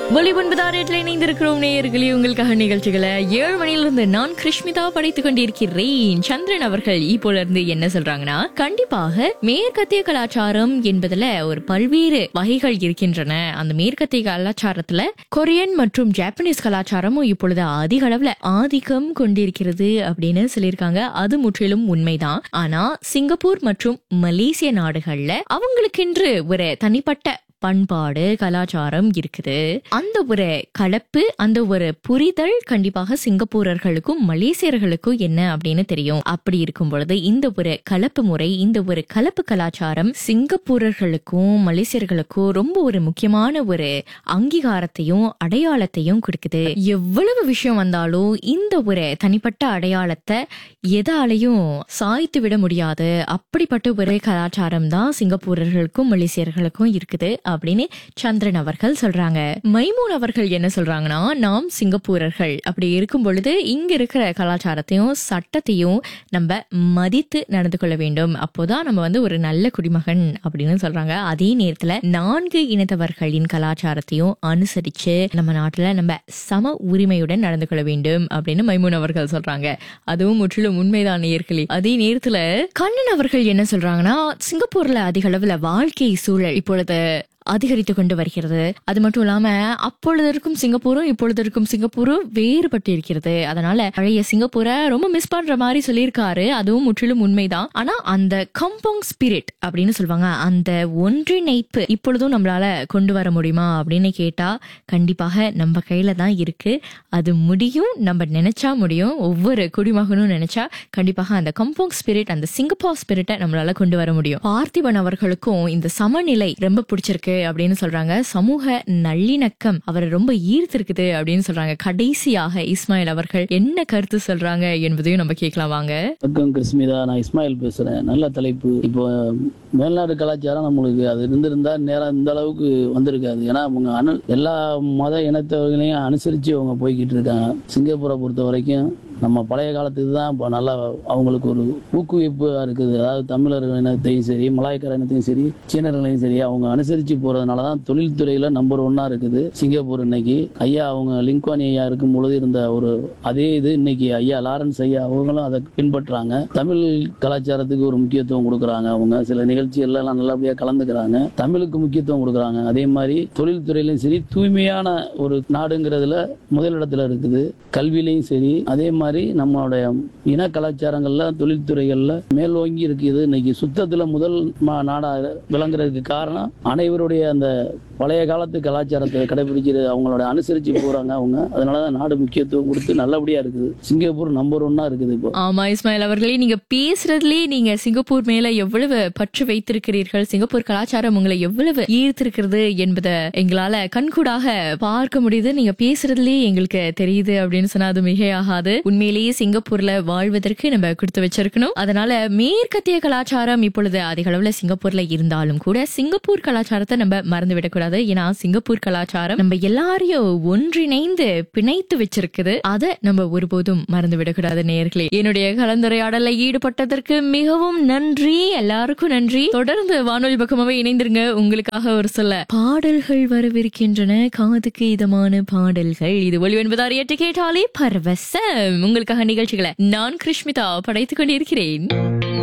ஒலி ஒன்பதாயிரத்தில் இணைந்திருக்கிறோம் நேயர்களே உங்களுக்காக நிகழ்ச்சிகளை ஏழு மணியிலிருந்து நான் கிருஷ்மிதா படைத்துக் கொண்டிருக்கிறேன் சந்திரன் அவர்கள் இப்போல இருந்து என்ன சொல்றாங்கன்னா கண்டிப்பாக மேற்கத்திய கலாச்சாரம் என்பதுல ஒரு பல்வேறு வகைகள் இருக்கின்றன அந்த மேற்கத்திய கலாச்சாரத்துல கொரியன் மற்றும் ஜாப்பனீஸ் கலாச்சாரமும் இப்பொழுது அதிக அளவுல ஆதிக்கம் கொண்டிருக்கிறது அப்படின்னு சொல்லியிருக்காங்க அது முற்றிலும் உண்மைதான் ஆனா சிங்கப்பூர் மற்றும் மலேசிய நாடுகள்ல அவங்களுக்கென்று ஒரு தனிப்பட்ட பண்பாடு கலாச்சாரம் இருக்குது அந்த ஒரு கலப்பு அந்த ஒரு புரிதல் கண்டிப்பாக சிங்கப்பூரர்களுக்கும் மலேசியர்களுக்கும் என்ன அப்படின்னு தெரியும் அப்படி இருக்கும் பொழுது இந்த ஒரு கலப்பு முறை இந்த ஒரு கலப்பு கலாச்சாரம் சிங்கப்பூரர்களுக்கும் மலேசியர்களுக்கும் ரொம்ப ஒரு முக்கியமான ஒரு அங்கீகாரத்தையும் அடையாளத்தையும் கொடுக்குது எவ்வளவு விஷயம் வந்தாலும் இந்த ஒரு தனிப்பட்ட அடையாளத்தை எதாலையும் சாய்த்து விட முடியாது அப்படிப்பட்ட ஒரு கலாச்சாரம் தான் சிங்கப்பூரர்களுக்கும் மலேசியர்களுக்கும் இருக்குது அப்படின்னு சந்திரன் அவர்கள் சொல்றாங்க மைமூன் அவர்கள் என்ன சொல்றாங்கன்னா நாம் சிங்கப்பூரர்கள் அப்படி இருக்கும் பொழுது இங்க இருக்கிற கலாச்சாரத்தையும் சட்டத்தையும் நம்ம மதித்து நடந்து கொள்ள வேண்டும் அப்போதான் நம்ம வந்து ஒரு நல்ல குடிமகன் அப்படின்னு சொல்றாங்க அதே நேரத்துல நான்கு இனத்தவர்களின் கலாச்சாரத்தையும் அனுசரிச்சு நம்ம நாட்டுல நம்ம சம உரிமையுடன் நடந்து கொள்ள வேண்டும் அப்படின்னு மைமூன் அவர்கள் சொல்றாங்க அதுவும் முற்றிலும் உண்மைதான் நேர்களே அதே நேரத்துல கண்ணன் அவர்கள் என்ன சொல்றாங்கன்னா சிங்கப்பூர்ல அதிக அளவுல வாழ்க்கை சூழல் இப்பொழுது அதிகரித்து கொண்டு வருகிறது அது மட்டும் இல்லாம அப்பொழுது இருக்கும் சிங்கப்பூரும் இப்பொழுது இருக்கும் சிங்கப்பூரும் வேறுபட்டு இருக்கிறது அதனால பழைய சிங்கப்பூரை ரொம்ப மிஸ் பண்ற மாதிரி சொல்லியிருக்காரு அதுவும் முற்றிலும் உண்மைதான் ஆனா அந்த கம்பவுண்ட் ஸ்பிரிட் அப்படின்னு சொல்லுவாங்க அந்த ஒன்றிணைப்பு இப்பொழுதும் நம்மளால கொண்டு வர முடியுமா அப்படின்னு கேட்டா கண்டிப்பாக நம்ம கையில தான் இருக்கு அது முடியும் நம்ம நினைச்சா முடியும் ஒவ்வொரு குடிமகனும் நினைச்சா கண்டிப்பாக அந்த கம்பவுண்ட் ஸ்பிரிட் அந்த சிங்கப்பூர் ஸ்பிரிட்டை நம்மளால கொண்டு வர முடியும் பார்த்திபன் அவர்களுக்கும் இந்த சமநிலை ரொம்ப பிடிச்சிருக்கு அப்படின்னு சொல்றாங்க சமூக நல்லிணக்கம் அவரை ரொம்ப ஈர்த்திருக்குது அப்படின்னு சொல்றாங்க கடைசியாக இஸ்மாயில் அவர்கள் என்ன கருத்து சொல்றாங்க என்பதையும் நம்ம கேட்கலாம் வாங்க வணக்கம் கிருஷ்மிதா நான் இஸ்மாயில் பேசுறேன் நல்ல தலைப்பு இப்போ மேல்நாடு கலாச்சாரம் நம்மளுக்கு அது இருந்திருந்தா நேரம் இந்த அளவுக்கு வந்திருக்காது ஏன்னா அவங்க அனு எல்லா மத இனத்தவர்களையும் அனுசரிச்சு அவங்க போய்கிட்டு இருக்காங்க சிங்கப்பூரை பொறுத்த வரைக்கும் நம்ம பழைய காலத்துக்கு தான் இப்போ நல்லா அவங்களுக்கு ஒரு ஊக்குவிப்பு இருக்குது அதாவது தமிழர் இனத்தையும் சரி மலாய்க்கார இனத்தையும் சரி சீனர்களையும் சரி அவங்க அனுசரிச்சு போறதுனால தான் தொழில்துறையில நம்பர் ஒன்னா இருக்குது சிங்கப்பூர் இன்னைக்கு ஐயா அவங்க லிங்க்வானி ஐயா இருக்கும் பொழுது இருந்த ஒரு அதே இது இன்னைக்கு ஐயா லாரன்ஸ் ஐயா அவங்களும் அதை பின்பற்றுறாங்க தமிழ் கலாச்சாரத்துக்கு ஒரு முக்கியத்துவம் கொடுக்குறாங்க அவங்க சில நிகழ்ச்சிகள்ல எல்லாம் நல்லபடியா கலந்துக்கிறாங்க தமிழுக்கு முக்கியத்துவம் கொடுக்குறாங்க அதே மாதிரி தொழில்துறையிலும் சரி தூய்மையான ஒரு நாடுங்கிறதுல முதலிடத்துல இருக்குது கல்வியிலையும் சரி அதே மாதிரி நம்மளுடைய இன கலாச்சாரங்கள்ல தொழில்துறைகள்ல மேலோங்கி இருக்குது இன்னைக்கு சுத்தத்துல முதல் மா- நாடா விளங்குறதுக்கு காரணம் அனைவருடைய அந்த பழைய காலத்து கலாச்சாரத்தை கடைபிடிக்கிறது அவங்களோட அனுசரிச்சு போறாங்க அவங்க அதனாலதான் நாடு முக்கியத்துவம் கொடுத்து நல்லபடியா இருக்குது சிங்கப்பூர் நம்பர் ஒன்னா இருக்குது இப்போ ஆமா இஸ்மாயில் அவர்களே நீங்க பேசுறதுலயே நீங்க சிங்கப்பூர் மேல எவ்வளவு பற்று வைத்திருக்கிறீர்கள் சிங்கப்பூர் கலாச்சாரம் உங்களை எவ்வளவு ஈர்த்திருக்கிறது என்பதை எங்களால கண்கூடாக பார்க்க முடியுது நீங்க பேசுறதுலயே எங்களுக்கு தெரியுது அப்படின்னு சொன்னா அது மிகையாகாது உண்மையிலேயே சிங்கப்பூர்ல வாழ்வதற்கு நம்ம கொடுத்து வச்சிருக்கணும் அதனால மேற்கத்திய கலாச்சாரம் இப்பொழுது அதிக அளவுல சிங்கப்பூர்ல இருந்தாலும் கூட சிங்கப்பூர் கலாச்சாரத்தை நம்ம மறந்து விடக்கூடாது ஏன்னா சிங்கப்பூர் கலாச்சாரம் நம்ம எல்லாரையும் ஒன்றிணைந்து பிணைத்து வச்சிருக்குது அதை நம்ம ஒருபோதும் மறந்து விடக்கூடாது நேர்களே என்னுடைய கலந்துரையாடல ஈடுபட்டதற்கு மிகவும் நன்றி எல்லாருக்கும் நன்றி தொடர்ந்து வானொலி பக்கமாவே இணைந்திருங்க உங்களுக்காக ஒரு சொல்ல பாடல்கள் வரவிருக்கின்றன காதுக்கு இதமான பாடல்கள் இது ஒளி என்பதார் எட்டு கேட்டாலே பரவசம் உங்களுக்காக நிகழ்ச்சிகளை நான் கிருஷ்மிதா படைத்துக் கொண்டிருக்கிறேன்